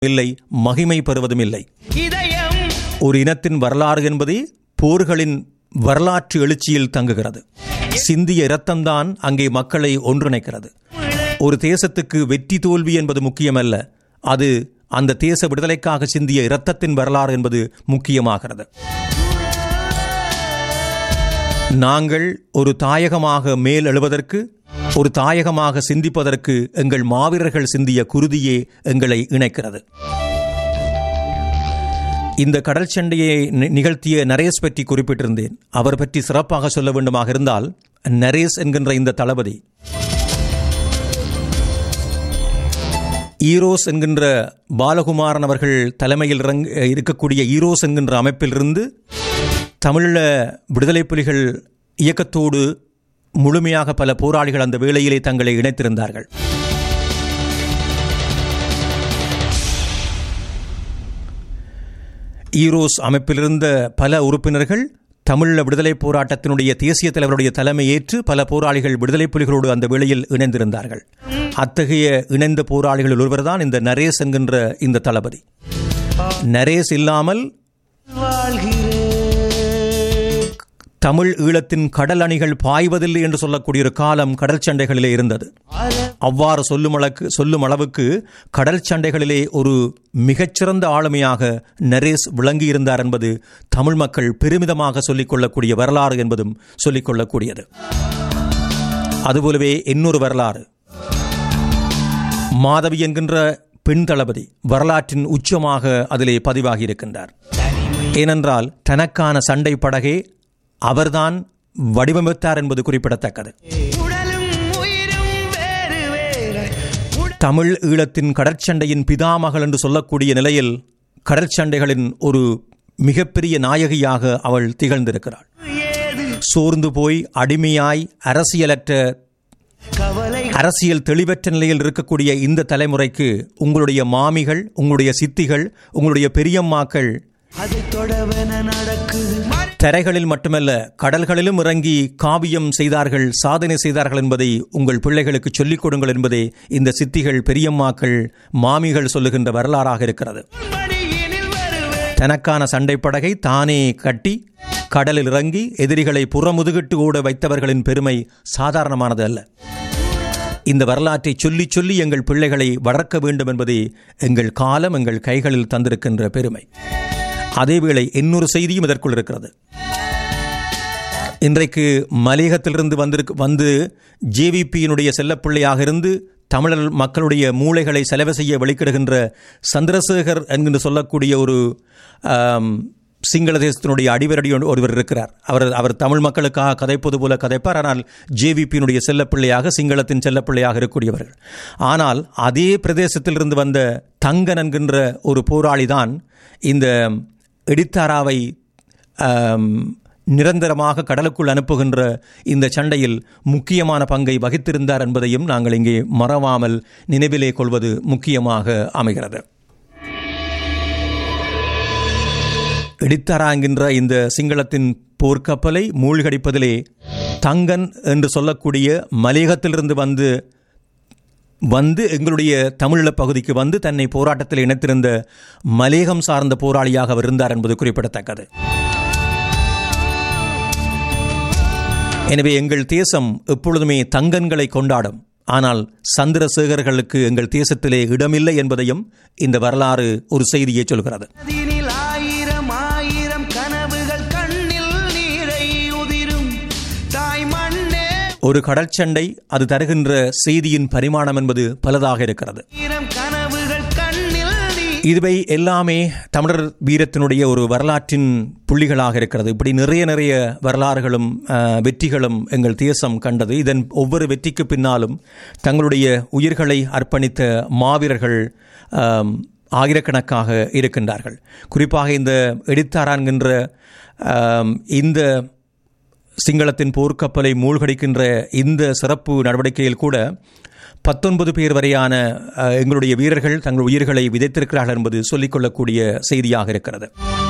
இல்லை மகிமை பெறுவதும் இல்லை இதயம் ஒரு இனத்தின் வரலாறு என்பதே போர்களின் வரலாற்று எழுச்சியில் தங்குகிறது சிந்திய இரத்தம்தான் அங்கே மக்களை ஒன்றிணைக்கிறது ஒரு தேசத்துக்கு வெற்றி தோல்வி என்பது முக்கியமல்ல அது அந்த தேச விடுதலைக்காக சிந்திய இரத்தத்தின் வரலாறு என்பது முக்கியமாகிறது நாங்கள் ஒரு தாயகமாக மேல் எழுவதற்கு ஒரு தாயகமாக சிந்திப்பதற்கு எங்கள் மாவீரர்கள் சிந்திய குருதியே எங்களை இணைக்கிறது இந்த கடல் சண்டையை நி- நிகழ்த்திய நரேஸ் பற்றி குறிப்பிட்டிருந்தேன் அவர் பற்றி சிறப்பாக சொல்ல வேண்டுமாக இருந்தால் நரேஸ் என்கின்ற இந்த தளபதி ஈரோஸ் என்கின்ற பாலகுமாரன் அவர்கள் தலைமையில் இறங்க- இருக்கக்கூடிய ஈரோஸ் என்கின்ற அமைப்பிலிருந்து தமிழீழ விடுதலை புலிகள் இயக்கத்தோடு முழுமையாக பல போராளிகள் அந்த வேளையிலே தங்களை இணைத்திருந்தார்கள் ஈரோஸ் அமைப்பிலிருந்த பல உறுப்பினர்கள் தமிழீழ விடுதலை போராட்டத்தினுடைய தேசிய தலைவருடைய தலைமை ஏற்று பல போராளிகள் விடுதலை புலிகளோடு அந்த வேளையில் இணைந்திருந்தார்கள் அத்தகைய இணைந்த போராளிகளில் ஒருவர்தான் இந்த நரேஸ் என்கின்ற இந்த தளபதி நரேஸ் இல்லாமல் வாழ்கிறேன் தமிழ் ஈழத்தின் கடல் அணிகள் பாய்வதில்லை என்று சொல்லக்கூடிய ஒரு காலம் கடல் சண்டைகளிலே இருந்தது அவ்வாறு சொல்லும் அளவுக்கு சொல்லும் அளவுக்கு கடல் சண்டைகளிலே ஒரு மிகச்சிறந்த ஆளுமையாக நரேஸ் விளங்கியிருந்தார் என்பது தமிழ் மக்கள் பெருமிதமாக சொல்லிக்கொள்ளக்கூடிய வரலாறு என்பதும் சொல்லிக்கொள்ளக்கூடியது அதுபோலவே இன்னொரு வரலாறு மாதவி என்கின்ற பெண் தளபதி வரலாற்றின் உச்சமாக அதிலே பதிவாகி இருக்கின்றார் ஏனென்றால் தனக்கான சண்டை படகே அவர்தான் வடிவமைத்தார் என்பது குறிப்பிடத்தக்கது உடலும் உயிரும் வேறு வேறு தமிழ் ஈழத்தின் கடற்சண்டையின் பிதாமகள் என்று சொல்லக்கூடிய நிலையில் கடற்சண்டைகளின் ஒரு மிகப்பெரிய நாயகியாக அவள் திகழ்ந்திருக்கிறாள் ஏது சோர்ந்து போய் அடிமையாய் அரசியலற்ற கவலை அரசியல் தெளிவற்ற நிலையில் இருக்கக்கூடிய இந்த தலைமுறைக்கு உங்களுடைய மாமிகள் உங்களுடைய சித்திகள் உங்களுடைய பெரியம்மாக்கள் அதை தொடவென நடக்குது தரைகளில் மட்டுமல்ல கடல்களிலும் இறங்கி காவியம் செய்தார்கள் சாதனை செய்தார்கள் என்பதை உங்கள் பிள்ளைகளுக்கு சொல்லிக் கொடுங்கள் என்பதே இந்த சித்திகள் பெரியம்மாக்கள் மாமிகள் சொல்லுகின்ற வரலாறாக இருக்கிறது மடியினில் வருவேன் தனக்கான சண்டை படகை தானே கட்டி கடலில் இறங்கி எதிரிகளை புறமுதுகிட்டு ஓட வைத்தவர்களின் பெருமை சாதாரணமானது அல்ல இந்த வரலாற்றை சொல்லி சொல்லி எங்கள் பிள்ளைகளை வளர்க்க வேண்டும் என்பதே எங்கள் காலம் எங்கள் கைகளில் தந்திருக்கின்ற பெருமை அதேவேளை இன்னொரு செய்தியும் இதற்குள் இருக்கிறது இன்றைக்கு மலையகத்திலிருந்து வந்திருக்கு வந்து ஜேவிபியினுடைய செல்லப்பிள்ளையாக இருந்து தமிழர் மக்களுடைய மூளைகளை செலவு செய்ய வெளிக்கிடுகின்ற சந்திரசேகர் என்கின்ற சொல்லக்கூடிய ஒரு ஆம், சிங்கள தேசத்தினுடைய அடிவரடி ஒன்று- ஒருவர் இருக்கிறார் அவர் அவர் தமிழ் மக்களுக்காக கதைப்பது போல கதைப்பார் ஆனால் ஜேவிபியினுடைய செல்லப்பிள்ளையாக சிங்களத்தின் செல்லப்பிள்ளையாக இருக்கக்கூடியவர்கள் ஆனால் அதே பிரதேசத்திலிருந்து வந்த தங்கன் என்கின்ற ஒரு போராளி தான் இந்த எடித்தாராவை ஆம், நிரந்தரமாக கடலுக்குள் அனுப்புகின்ற இந்த சண்டையில் முக்கியமான பங்கை வகித்திருந்தார் என்பதையும் நாங்கள் இங்கே மறவாமல் நினைவிலே கொள்வது முக்கியமாக அமைகிறது எடித்தாரா என்கின்ற இந்த சிங்களத்தின் போர்க்கப்பலை மூழ்கடிப்பதிலே தங்கன் என்று சொல்லக்கூடிய மலையகத்திலிருந்து வந்து வந்து எங்களுடைய தமிழீழ பகுதிக்கு வந்து தன்னை போராட்டத்தில் இணைத்திருந்த மலேகம் சார்ந்த போராளியாக அவர் இருந்தார் என்பது குறிப்பிடத்தக்கது எனவே எங்கள் தேசம் எப்பொழுதுமே தங்கன்களை கொண்டாடும் ஆனால் சந்திரசேகர்களுக்கு எங்கள் தேசத்திலே இடமில்லை என்பதையும் இந்த வரலாறு ஒரு செய்தியை சொல்கிறது அதினில் ஆயிரம் ஆயிரம் கனவுகள் கண்ணில் நீரை உதிரும் தாய் மண்ணே ஒரு கடற்சண்டை அது தருகின்ற செய்தியின் பரிமாணம் என்பது பலதாக இருக்கிறது ஆயிரம் கனவுகள் கண்ணில் நீ இதுவை எல்லாமே தமிழர் வீரத்தினுடைய ஒரு வரலாற்றின் புள்ளிகளாக இருக்கிறது இப்படி நிறைய நிறைய வரலாறுகளும் அஹ், வெற்றிகளும் எங்கள் தேசம் கண்டது இதன் ஒவ்வொரு வெற்றிக்கு பின்னாலும் தங்களுடைய உயிர்களை அர்ப்பணித்த மாவீரர்கள் ஆம், ஆயிரக்கணக்காக இருக்கின்றார்கள் குறிப்பாக இந்த எடித்தாரான்கின்ற ஆம், இந்த சிங்களத்தின் போர்க்கப்பலை மூழ்கடிக்கின்ற இந்த சிறப்பு நடவடிக்கையில் கூட பத்தொன்பது பேர் வரையான அஹ், எங்களுடைய வீரர்கள் தங்கள் உயிர்களை விதைத்திருக்கிறார்கள் என்பது சொல்லிக்கொள்ளக்கூடிய செய்தியாக இருக்கிறது